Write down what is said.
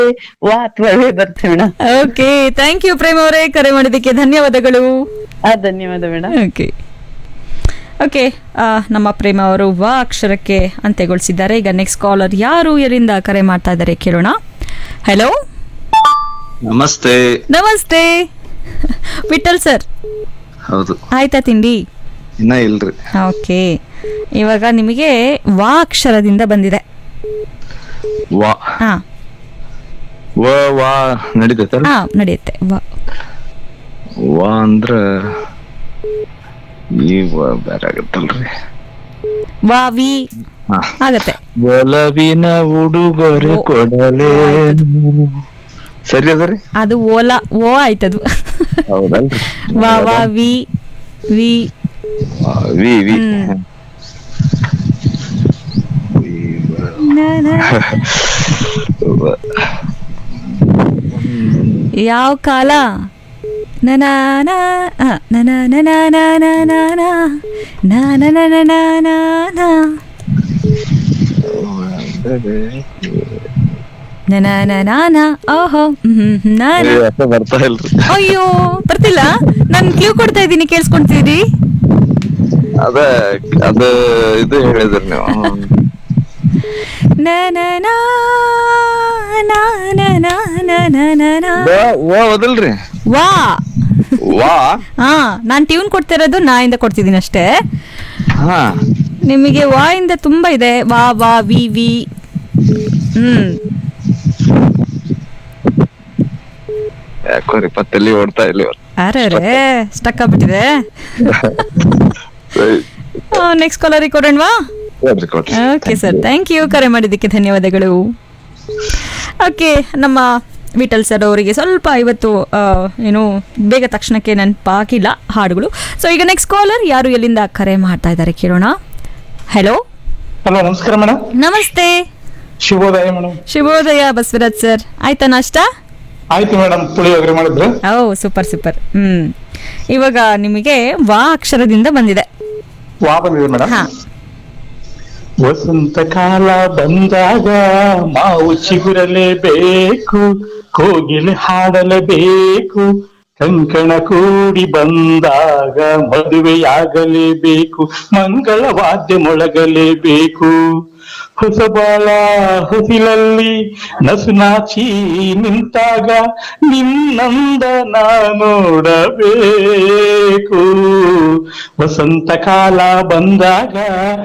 ವಾ ಅಥ್ವವೇ ಬರುತ್ತೆ madam okay thank you Prem ಅವರೇ ಕರೆ ಮಾಡಿದ್ದಕ್ಕೆ ಧನ್ಯವಾದಗಳು ಆ ಧನ್ಯವಾದ ಮೇಡಮ್ ಓಕೆ ಓಕೆ ನಮ್ಮ ಪ್ರೇಮ ಅವರು ವ ಅಕ್ಷರಕ್ಕೆ ಅಂತ್ಯಗೊಳಿಸಿದ್ದಾರೆ ಈಗ ನೆಕ್ಸ್ಟ್ ಕಾಲರ್ ಯಾರು ಎಲ್ಲಿಂದ ಕರೆ ಮಾಡ್ತಾ ಇದ್ದಾರೆ ಕೇಳೋಣ ಹಲೋ ನಮಸ್ತೆ ನಮಸ್ತೆ ವಿಠಲ್ ಸರ್ ಹೌದು ಆಯ್ತಾ ತಿಂಡಿ ಇನ್ನ ಇಲ್ರಿ ಓಕೆ ಇವಾಗ ನಿಮಗೆ ವ ಅಕ್ಷರದಿಂದ ಬಂದಿದೆ ವಾ ಹಾ ವ ವಾ ನಡೀತೈತಲ್ಲ ಹಾ ನಡೆಯುತ್ತೆ ವ ವಾ ಅಂದ್ರ ಈ ವ ಬೇರೆ ಆಗತ್ತಲ್ರಿ ವಾ ವಿ ಹಾ. ಆಗತ್ತೆ ಒಲವಿನ ಉಡುಗೊರೆ ಓ. ಕೊಡಲೇ ಸರಿ ಅದರಿ ಅದು ಓಲಾ ಓ ಆಯ್ತದು ಹೌದಲ್ರಿ ವಾ ವಾ ವಿ ವಿ ವಾ, ವಿ ವಿ ಹ್ಮ್. ವಿ, ವ, ನ, ನ. ವ. ಯಾವ ಕಾಲ ನನ ನನ ನನ ಓಹೋ ಹ್ಮ್, ಹ್ಮ್, ಹ್ಮ್, ನಾನ. ಏ, ಅರ್ಥ ಬರ್ತಾ ಇಲ್ರಿ ಅಯ್ಯೋ ಬರ್ತಿಲ್ಲ ನಾನು ಕ್ಯೂ ಕೊಡ್ತಾ ಇದ್ದೀನಿ ಕೇಳಿಸ್ಕೊಂತೀರಿ ಅದ ಅದ ಇದು ಹೇಳಿದ್ರಿ ನೀವು ನ ನ ನ ನ ನ ನ ನ ನ ನ ನ. ವ ವ ಅದಲ್ರಿ ವಾ ವಾ ಹಾ ನಾನು ಟ್ಯೂನ್ ಕೊಡ್ತಿರೋದು ನಾ ಇಂದ ಕೊಡ್ತಿದ್ದೀನಿ ಅಷ್ಟೇ ಹಾ ನಿಮಗೆ ವಾ ಇಂದ ತುಂಬಾ ಇದೆ ವಾ ವಾ ವಿ ವಿ ಹ್ಮ್ ಯಾಕೋ ರೀ ಪತ್ತಲ್ಲಿ ಓಡ್ತಾ ಇಲ್ಲ ಇವತ್ತು ಅರೆ ಸ್ಟಕ್ ಆಗ್ಬಿಟ್ಟಿದೆ ಸರಿ ನೆಕ್ಸ್ಟ್ ಕಾಲರಿಗೆ ಕೊಡೋಣವಾ ಕೊಡ್ರಿ ಕೊಡ್ರಿ ಓಕೆ ಸರ್ ಥ್ಯಾಂಕ್ ಯು ಕರೆ ಮಾಡಿದ್ದಕ್ಕೆ ಧನ್ಯವಾದಗಳು ಓಕೆ ನಮ್ಮ ವಿಠಲ್ ಸರ್ ಅವರಿಗೆ ಸ್ವಲ್ಪ ಇವತ್ತು ಆ, ಏನು ಬೇಗ ತಕ್ಷಣಕ್ಕೆ ನೆನಪಾಗಿಲ್ಲ ಹಾಡುಗಳು ಸೊ ಈಗ ನೆಕ್ಸ್ಟ್ ಕಾಲರ್ ಯಾರು ಎಲ್ಲಿಂದ ಕರೆ ಮಾಡ್ತಾ ಇದ್ದಾರೆ ಕೇಳೋಣ ಹಲೋ ಹಲೋ ನಮಸ್ಕಾರ ಮೇಡಮ್ ನಮಸ್ತೆ ಶುಭೋದಯ ಮೇಡಮ್ ಶುಭೋದಯ ಬಸವರಾಜ್ ಸರ್ ಆಯ್ತಾ ನಾಷ್ಟ ಆಯ್ತು ಮೇಡಮ್ ಪುಳಿಯೋಗರೆ ಮಾಡಿದ್ರೆ ಓ ಸೂಪರ್ ಸೂಪರ್ ಹ್ಮ್ ಇವಾಗ ನಿಮಗೆ ವಾ ಅಕ್ಷರದಿಂದ ಬಂದಿದೆ ವಾ ಬಂದಿದೆ ಮೇಡಮ್ ಹಾ ವಸಂತ ಕಾಲ ಬಂದಾಗ ಮಾವು ಚಿಗುರಲೇಬೇಕು ಕೋಗಿಲೆ ಹಾಡಲೇಬೇಕು ಕಂಕಣ ಕೂಡಿ ಬಂದಾಗ ಮದುವೆಯಾಗಲೇಬೇಕು ಮಂಗಳ ವಾದ್ಯ ಮೊಳಗಲೇಬೇಕು ಹೊಸಬಾಳ ಹೊಸಿಲಲ್ಲಿ ನಸು ನಾಚಿ ನಿಂತಾಗ ನಿನ್ನಂದ ನೋಡಬೇಕು ವಸಂತ ಕಾಲ ಬಂದಾಗ